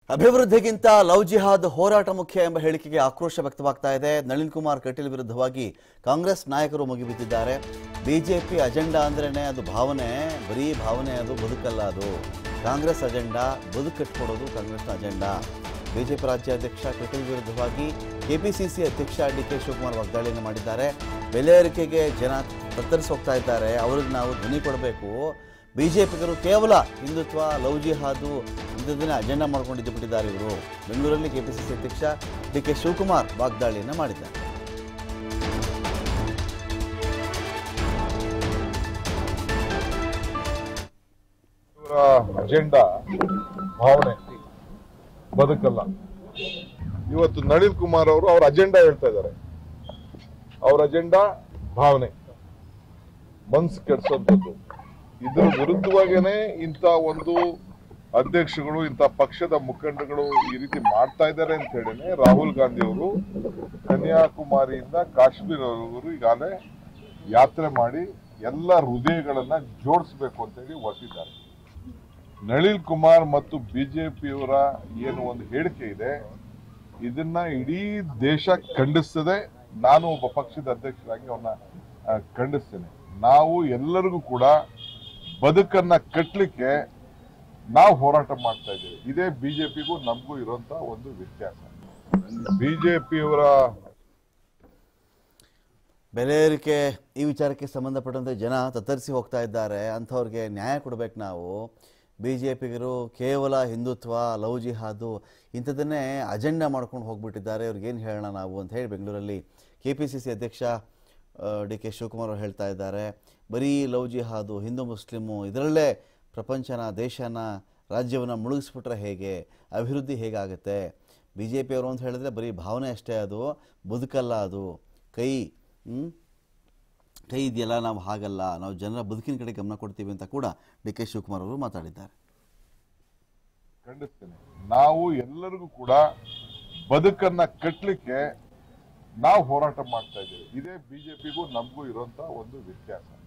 ಅಭಿವೃದ್ಧಿಗಿಂತ love ಜಿಹಾದ್ ಹೋರಾಟ ಮುಖ್ಯ ಎಂಬ ಹೇಳಿಕೆಗೆ ಆಕ್ರೋಶ ವ್ಯಕ್ತವಾಗ್ತಾ ಇದೆ ನಳಿನ್ ಕುಮಾರ್ ಕಟೀಲ್ ವಿರುದ್ಧವಾಗಿ ಕಾಂಗ್ರೆಸ್ ನಾಯಕರು ಮುಗಿಬಿದ್ದಿದ್ದಾರೆ ಬಿಜೆಪಿ ಅಜೆಂಡಾ ಅಂದ್ರೇನೆ ಅದು ಭಾವನೆ ಬರೀ ಭಾವನೆ ಅದು ಬದುಕಲ್ಲ ಅದು ಕಾಂಗ್ರೆಸ್ ಅಜೆಂಡಾ ಬದುಕು ಕಟ್ಕೊಡೋದು ಕಾಂಗ್ರೆಸ್ನ ಅಜೆಂಡಾ ಬಿಜೆಪಿ ರಾಜ್ಯಾಧ್ಯಕ್ಷ ಕಟೀಲ್ ವಿರುದ್ಧವಾಗಿ ಕೆಪಿಸಿಸಿ ಅಧ್ಯಕ್ಷ ಡಿ ಕೆ ಶಿವಕುಮಾರ್ ವಾಗ್ದಾಳಿಯನ್ನು ಮಾಡಿದ್ದಾರೆ ಬೆಲೆ ಏರಿಕೆಗೆ ಜನ ತತ್ತರಿಸಿ ಹೋಗ್ತಾ ಇದ್ದಾರೆ ಅವ್ರಿಗೆ ನಾವು ಧ್ವನಿ ಕೊಡಬೇಕು ಬಿಜೆಪಿಗರು ಕೇವಲ ಹಿಂದುತ್ವ ಲವ್ ಜಿಹಾದು ಇಂಥದ್ದನ್ನೇ ಅಜೆಂಡಾ ಮಾಡ್ಕೊಂಡಿದ್ದು ಬಿಟ್ಟಿದ್ದಾರೆ ಇವರು ಬೆಂಗಳೂರಲ್ಲಿ ಕೆಪಿಸಿಸಿ ಅಧ್ಯಕ್ಷ ಡಿ ಕೆ ಶಿವಕುಮಾರ್ ವಾಗ್ದಾಳಿಯನ್ನು ಮಾಡಿದ್ದಾರೆ ಇವರ ಅಜೆಂಡಾ ಭಾವನೆ ಬದುಕಲ್ಲ ಇವತ್ತು ನಳಿನ್ ಕುಮಾರ್ ಅವರು ಅವ್ರ ಅಜೆಂಡಾ ಹೇಳ್ತಾ ಇದ್ದಾರೆ ಅವ್ರ ಅಜೆಂಡಾ ಭಾವನೆ ಮನ್ಸು ಕೆಡ್ಸೋಂಥದ್ದು ಇದ್ರ ವಿರುದ್ಧವಾಗೇನೆ ಇಂಥ ಒಂದು ಅಧ್ಯಕ್ಷಗಳು ಇಂಥ ಪಕ್ಷದ ಮುಖಂಡಗಳು ಈ ರೀತಿ ಮಾಡ್ತಾ ಇದ್ದಾರೆ ಅಂತ ಹೇಳಿನೇ ರಾಹುಲ್ ಗಾಂಧಿ ಅವರು ಕನ್ಯಾಕುಮಾರಿಯಿಂದ ಕಾಶ್ಮೀರವರೆಗೂ ಈಗಾಗಲೇ ಯಾತ್ರೆ ಮಾಡಿ ಎಲ್ಲ ಹೃದಯಗಳನ್ನ ಜೋಡಿಸ್ಬೇಕು ಅಂತ ಹೇಳಿ ಹೊರಟಿದ್ದಾರೆ ನಳಿನ್ ಕುಮಾರ್ ಮತ್ತು ಬಿಜೆಪಿಯವರ ಏನು ಒಂದು ಹೇಳಿಕೆ ಇದೆ ಇದನ್ನ ಇಡೀ ದೇಶ ಖಂಡಿಸ್ತದೆ ನಾನು ಒಬ್ಬ ಪಕ್ಷದ ಅಧ್ಯಕ್ಷರಾಗಿ ಅವನ್ನ ಆ, ಖಂಡಿಸ್ತೇನೆ ನಾವು ಎಲ್ಲರಿಗೂ ಕೂಡ ಬದುಕನ್ನ ಕಟ್ಟಲಿಕ್ಕೆ ನಾವು ಹೋರಾಟ ಮಾಡ್ತಾ ಇದ್ದೇವೆ ಇದೇ ಬಿಜೆಪಿಗೂ ನಮಗೂ ಇರುವಂತ ಒಂದು ವ್ಯತ್ಯಾಸ ಬಿಜೆಪಿಯವರ ಬೆಲೆ ಏರಿಕೆ ಈ ವಿಚಾರಕ್ಕೆ ಸಂಬಂಧಪಟ್ಟಂತೆ ಜನ ತತ್ತರಿಸಿ ಹೋಗ್ತಾ ಇದ್ದಾರೆ ಅಂಥವ್ರಿಗೆ ನ್ಯಾಯ ಕೊಡಬೇಕು ನಾವು ಬಿ ಜೆ ಪಿಗರು ಕೇವಲ ಹಿಂದುತ್ವ ಲವ್ ಜಿಹಾದು ಇಂಥದ್ದನ್ನೇ ಅಜೆಂಡಾ ಮಾಡ್ಕೊಂಡು ಹೋಗ್ಬಿಟ್ಟಿದ್ದಾರೆ ಅವ್ರಿಗೇನು ಹೇಳೋಣ ನಾವು ಅಂತ ಹೇಳಿ ಬೆಂಗಳೂರಲ್ಲಿ ಕೆ ಪಿ ಸಿ ಸಿ ಅಧ್ಯಕ್ಷ ಡಿ ಕೆ ಶಿವಕುಮಾರ್ ಅವರು ಹೇಳ್ತಾ ಇದ್ದಾರೆ ಬರೀ ಲವ್ ಜಿಹಾದು ಹಿಂದೂ ಮುಸ್ಲಿಮು ಇದರಲ್ಲೇ ಪ್ರಪಂಚನ ದೇಶನ ರಾಜ್ಯವನ್ನು ಮುಳುಗಿಸ್ಬಿಟ್ರೆ ಹೇಗೆ ಅಭಿವೃದ್ಧಿ ಹೇಗಾಗುತ್ತೆ ಬಿ ಜೆ ಪಿಯವರು ಅಂತ ಹೇಳಿದ್ರೆ ಬರೀ ಭಾವನೆ ಅಷ್ಟೇ ಅದು ಬದುಕಲ್ಲ ಅದು ಕೈ ಹ್ಮ್? ಕೈ ಇದೆಯಲ್ಲ ನಾವು ಹಾಗಲ್ಲ ನಾವು ಜನರ ಬದುಕಿನ ಕಡೆ ಗಮನ ಕೊಡ್ತೀವಿ ಅಂತ ಕೂಡ ಡಿ ಕೆ ಶಿವಕುಮಾರ್ ಅವರು ಮಾತಾಡಿದ್ದಾರೆ ಖಂಡಿಸ್ತೇನೆ ನಾವು ಎಲ್ಲರಿಗೂ ಕೂಡ ಬದುಕನ್ನ ಕಟ್ಟಲಿಕ್ಕೆ ನಾವು ಹೋರಾಟ ಮಾಡ್ತಾ ಇದ್ದೇವೆ ಇದೇ ಬಿಜೆಪಿಗೂ ನಮಗೂ ಇರುವಂತ ಒಂದು ವ್ಯತ್ಯಾಸ